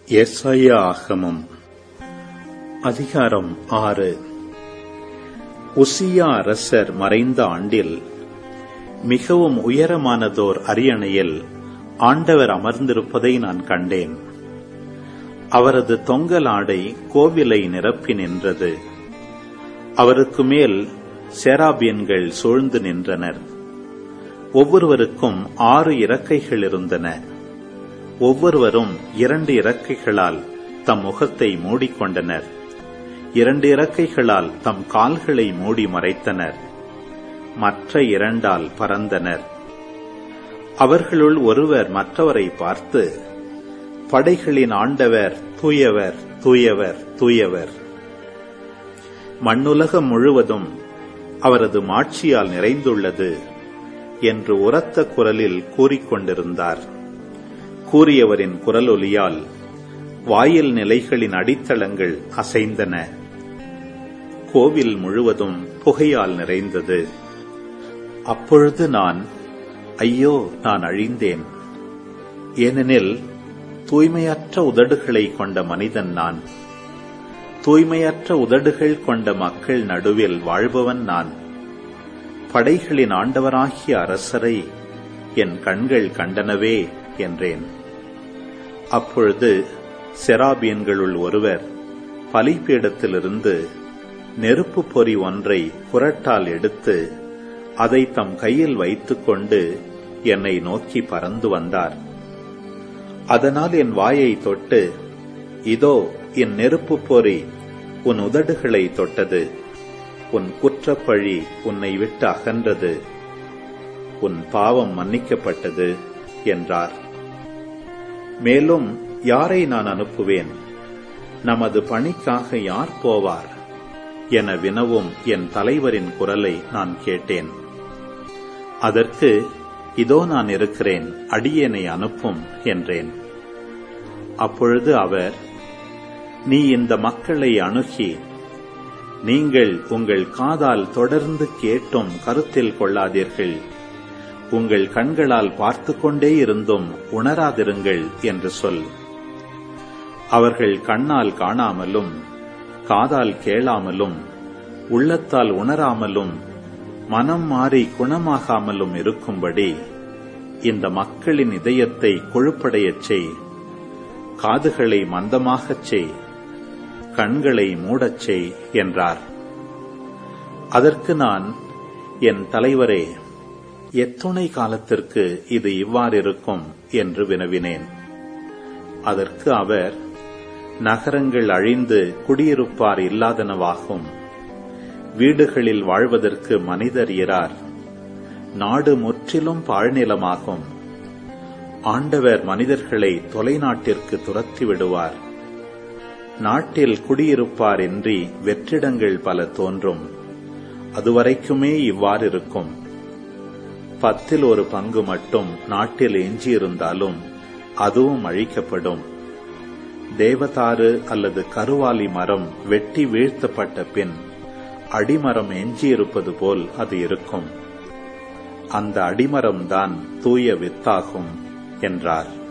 எஸ்ஐயா ஆகமம் அதிகாரம் ஆறு உசியா அரசர் மறைந்த ஆண்டில் மிகவும் உயரமானதோர் அரியணையில் ஆண்டவர் அமர்ந்திருப்பதை நான் கண்டேன் அவரது தொங்கல் ஆடை கோவிலை நிரப்பி நின்றது அவருக்கு மேல் சேராபியன்கள் சூழ்ந்து நின்றனர் ஒவ்வொருவருக்கும் ஆறு இறக்கைகள் இருந்தன ஒவ்வொருவரும் இரண்டு இறக்கைகளால் தம் முகத்தை மூடிக்கொண்டனர் இரண்டு இறக்கைகளால் தம் கால்களை மூடி மறைத்தனர் மற்ற இரண்டால் பறந்தனர் அவர்களுள் ஒருவர் மற்றவரை பார்த்து படைகளின் ஆண்டவர் தூயவர் தூயவர் தூயவர் மண்ணுலகம் முழுவதும் அவரது மாட்சியால் நிறைந்துள்ளது என்று உரத்த குரலில் கூறிக்கொண்டிருந்தார் கூறியவரின் குரலொலியால் வாயில் நிலைகளின் அடித்தளங்கள் அசைந்தன கோவில் முழுவதும் புகையால் நிறைந்தது அப்பொழுது நான் ஐயோ நான் அழிந்தேன் ஏனெனில் தூய்மையற்ற உதடுகளை கொண்ட மனிதன் நான் தூய்மையற்ற உதடுகள் கொண்ட மக்கள் நடுவில் வாழ்பவன் நான் படைகளின் ஆண்டவராகிய அரசரை என் கண்கள் கண்டனவே என்றேன் அப்பொழுது செராபியன்களுள் ஒருவர் பலிபீடத்திலிருந்து நெருப்பு பொறி ஒன்றை குரட்டால் எடுத்து அதை தம் கையில் வைத்துக்கொண்டு என்னை நோக்கி பறந்து வந்தார் அதனால் என் வாயை தொட்டு இதோ என் நெருப்பு பொறி உன் உதடுகளை தொட்டது உன் குற்றப்பழி உன்னை விட்டு அகன்றது உன் பாவம் மன்னிக்கப்பட்டது என்றார் மேலும் யாரை நான் அனுப்புவேன் நமது பணிக்காக யார் போவார் என வினவும் என் தலைவரின் குரலை நான் கேட்டேன் அதற்கு இதோ நான் இருக்கிறேன் அடியேனை அனுப்பும் என்றேன் அப்பொழுது அவர் நீ இந்த மக்களை அணுகி நீங்கள் உங்கள் காதால் தொடர்ந்து கேட்டும் கருத்தில் கொள்ளாதீர்கள் உங்கள் கண்களால் பார்த்து கொண்டே இருந்தும் உணராதிருங்கள் என்று சொல் அவர்கள் கண்ணால் காணாமலும் காதால் கேளாமலும் உள்ளத்தால் உணராமலும் மனம் மாறி குணமாகாமலும் இருக்கும்படி இந்த மக்களின் இதயத்தை கொழுப்படையச் செய் காதுகளை மந்தமாகச் செய் கண்களை மூடச் செய் என்றார் அதற்கு நான் என் தலைவரே எத்துணை காலத்திற்கு இது இவ்வாறிருக்கும் என்று வினவினேன் அதற்கு அவர் நகரங்கள் அழிந்து குடியிருப்பார் இல்லாதனவாகும் வீடுகளில் வாழ்வதற்கு மனிதர் இரார் நாடு முற்றிலும் பாழ்நிலமாகும் ஆண்டவர் மனிதர்களை தொலைநாட்டிற்கு துரத்தி விடுவார் நாட்டில் குடியிருப்பார் இன்றி வெற்றிடங்கள் பல தோன்றும் அதுவரைக்குமே இவ்வாறு இருக்கும் பத்தில் ஒரு பங்கு மட்டும் நாட்டில் எஞ்சியிருந்தாலும் அதுவும் அழிக்கப்படும் தேவதாறு அல்லது கருவாலி மரம் வெட்டி வீழ்த்தப்பட்ட பின் அடிமரம் எஞ்சியிருப்பது போல் அது இருக்கும் அந்த அடிமரம்தான் தூய வித்தாகும் என்றார்